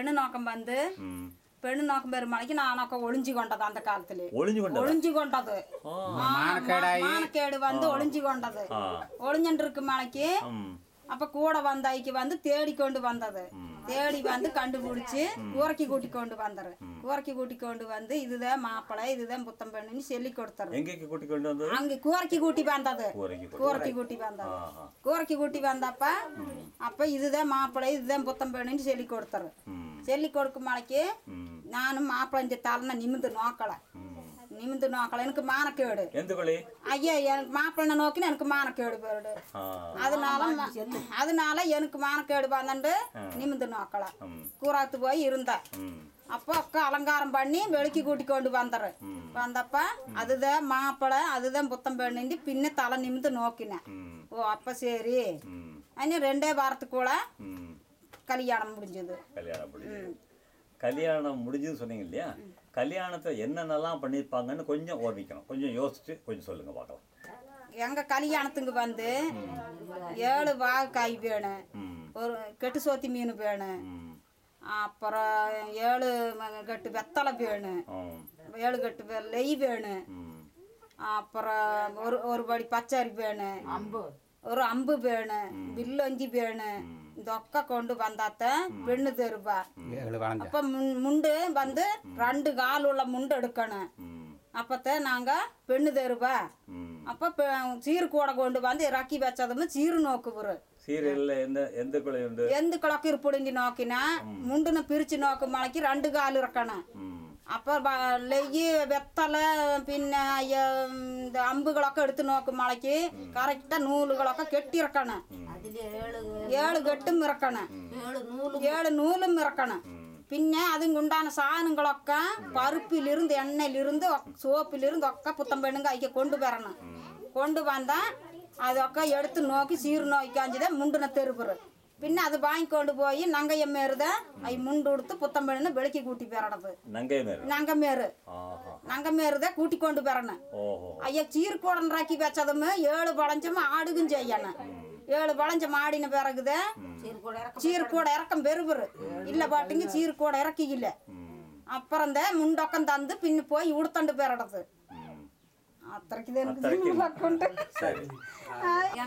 പെണ്ണ് നോക്കം വന്ന് ம் പെണ്ണ് നോക്കം വരുമ്പോഴേക്ക് നാണൊക്കെ ഒളിഞ്ചു കൊണ്ടത് അന്ത കാലത്തില് ஒளிஞ்சு கொண்டதா ഒളിഞ്ചു കൊണ്ടത് ஆ மானக்கேடு வந்து ஒளிஞ்சு கொண்டது ஆ ஒளிஞ்சுட்டு இருக்கு மலைக்கு ம் அப்ப கூட வந்தாய்க்கு வந்து தேடி கொண்டு வந்தது தேடி வந்து கண்டுபிடிச்சு ஊரக்கி கூட்டி கொண்டு வந்தாரு ஊரக்கி கூட்டி கொண்டு வந்து இதுதான் மாப்பிள்ளை இதுதான் புத்தம் பெண்ணுன்னு சொல்லி கொடுத்தாரு எங்கேக்கு கூட்டி கொண்டு வந்தது அங்க கூரக்கி கூட்டி வந்தது கூரைக்கு கூட்டி கூரக்கி கூட்டி வந்தது ஆஹா கூரக்கி கூட்டி வந்தப்ப அப்ப இதுதான் மாப்பிள்ளை இதுதான் புத்தம் பெண்ணுன்னு சொல்லி கொடுத்தாரு ம் சொல்லி கொடுக்கும் மலைக்கு ம் நானும் மாப்பிள்ளை இந்த தலைனை நிமிந்து நோக்கல ம் நிமிந்து நோக்கல எனக்கு மானக்கேடு எந்த கொழி ஐயா எனக்கு மாப்பிள்ளை நோக்கின எனக்கு மானக்கேடு போயிடு ஆ அதனால ம- அதனால எனக்கு மானக்கேடு வந்தண்டு நிமிந்து நோக்கல ம் கூறாத்து போய் இருந்தேன் ம் அப்போ அக்கா அலங்காரம் பண்ணி வெளிக்கு கூட்டி கொண்டு வந்தாரு வந்தப்ப அதுதான் மாப்பிள்ளை அதுதான் புத்தம் பெண்ணு பின்ன தலை நிமிந்து நோக்கினேன் ம் ஓ அப்ப சரி ம் இன்னும் ரெண்டே வாரத்துக்குள்ள ம் கல்யாணம் முடிஞ்சது கல்யாணம் முடிஞ்சது கல்யாணம் முடிஞ்சுன்னு சொன்னீங்க இல்லையா கல்யாணத்தை என்னென்னலாம் பண்ணியிருப்பாங்கன்னு கொஞ்சம் ஓர்மிக்கணும் கொஞ்சம் யோசிச்சு கொஞ்சம் சொல்லுங்க பார்க்கலாம் எங்க கல்யாணத்துக்கு வந்து ஏழு வாழைக்காய் வேணும் ம் ஒரு கெட்டு சோத்தி மீன் வேணும் ம் அப்புறம் ஏழு ம- கட்டு வெத்தலை வேணும் ம் ஏழு கட்டு வெ- நெய் வேணும் ம் அப்புறம் ஒரு ஒரு படி பச்சரி வேணும் அம்பு ஒரு அம்பு வேணும் வில்லொஞ்சி வேணும் இதொக்க கொண்டு வந்தாத்த பெண்ணு தருவா ஏழு வளைஞ்ச அப்ப முன்- முண்டு வந்து ரெண்டு கால் உள்ள முண்டு எடுக்கணும் ம் அப்பத்த நாங்க பெண்ணு தருவா ம் அப்ப பெ- சீரு கூட கொண்டு வந்து இறக்கி வச்சதும் சீரு நோக்குவரு சீரியல்ல எந்த எந்த கொலை உண்டு எந்த கிழக்கு இருப்புடிஞ்சு நோக்கினா முண்டுன பிரிச்சு நோக்கு மலைக்கு ரெண்டு கால் இருக்கணும் ம் அப்போ லெய்யி வெத்தலை பின்ன ஐய, இந்த அம்புகளൊക്കെ எடுத்து நோக்கு மலைக்கு கரெக்டாக நூலுகளൊക്കെ கெட்டி இறக்கணும் ஏழு கெட்டும் இறக்கணும் ஏழு நூலும் இறக்கணும் പിന്നെ അതും ഉണ്ടാകുന്ന സാധനങ്ങളൊക്കെ പരുപ്പിലിരുന്ന് എണ്ണയിലിരുന്ന് സോപ്പിലിരുന്ന് ഒക്കെ പുത്തൻ പെണ്ണും കൈക്ക് കൊണ്ടുവരണം കൊണ്ടുവന്നാ അതൊക്കെ എടുത്ത് നോക്കി സീറ് നോക്കിക്കാഞ്ചത് മുണ്ടിനെ തെരുപ്പറ് പിന്നെ അത് വാങ്ങിക്കൊണ്ട് പോയി നങ്കയമ്മേറുത ഈ മുണ്ട് കൊടുത്ത് പുത്തൻ പെണ്ണിന് വെളിക്ക് കൂട്ടി പെറണത് நங்கை மேல നങ്കമേറ് ஆஹா നങ്കമേറുത കൂട്ടിക്കൊണ്ട് പെറണം ஓஹோ അയ്യ ചീർക്കോടണ്ടാക്കി വെച്ചതും ഏഴ് വളഞ്ചും ആടുകയും ചെയ്യണം ഏഴ് വളഞ്ച മാടിന് പിറകുത് ചീർക്കൂടെ ഇറക്കം വെറുവെറു ഇല്ല പാട്ടിങ്ങി ചീർക്കൂടെ ഇറക്കിയില്ല ம் അപ്പുറം ദേ മുണ്ടൊക്കം തന്ന് പിന്നെ പോയി ഉടുത്തണ്ട് പേരടത്ത് ம் അത്രയ്ക്ക് ഇത് എനിക്ക് അത്രയ്ക്ക് കൊണ്ട് சரி